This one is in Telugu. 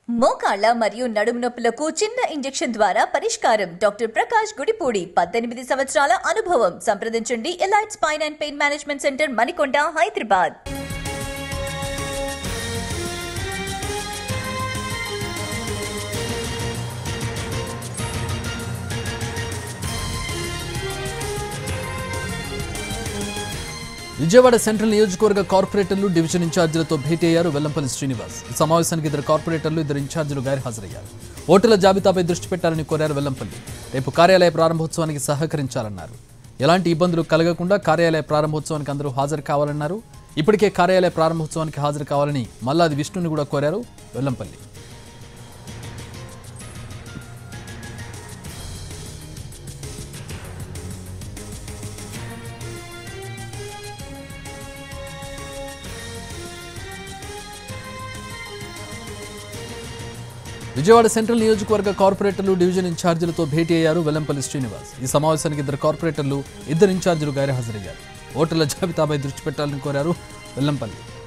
మోకాళ్ల మరియు నడుము నొప్పులకు చిన్న ఇంజెక్షన్ ద్వారా పరిష్కారం డాక్టర్ ప్రకాష్ గుడిపూడి పద్దెనిమిది సంవత్సరాల అనుభవం సంప్రదించండి elite spine and pain management centre Manikonda Hyderabad Vijayawada central నియోజకవర్గ కార్పొరేటర్లు డివిజన్ ఇన్ఛార్జీలతో భేటీ అయ్యారు వెల్లంపల్లి శ్రీనివాస్ ఈ సమావేశానికి ఇద్దరు కార్పొరేటర్లు ఇద్దరు ఇన్ఛార్జీలు గైర్హాజరయ్యారు ఓటర్ల జాబితాపై దృష్టి పెట్టాలని కోరారు వెల్లంపల్లి రేపు కార్యాలయ ప్రారంభోత్సవానికి సహకరించాలన్నారు ఎలాంటి ఇబ్బందులు కలగకుండా కార్యాలయ ప్రారంభోత్సవానికి అందరూ హాజరు కావాలన్నారు ఇప్పటికే కార్యాలయ ప్రారంభోత్సవానికి హాజరు కావాలని మల్లాది విష్ణుని కూడా కోరారు వెల్లంపల్లి విజయవాడ సెంట్రల్ నియోజకవర్గ కార్పొరేటర్లు డివిజన్ ఇన్ఛార్జీలతో భేటీ అయ్యారు వెల్లంపల్లి శ్రీనివాస్ ఈ సమావేశానికి ఇద్దరు కార్పొరేటర్లు ఇద్దరు ఇన్ఛార్జీలు గైర్హాజరయ్యారు ఓటర్ల జాబితాపై దృష్టి పెట్టాలని కోరారు వెల్లంపల్లి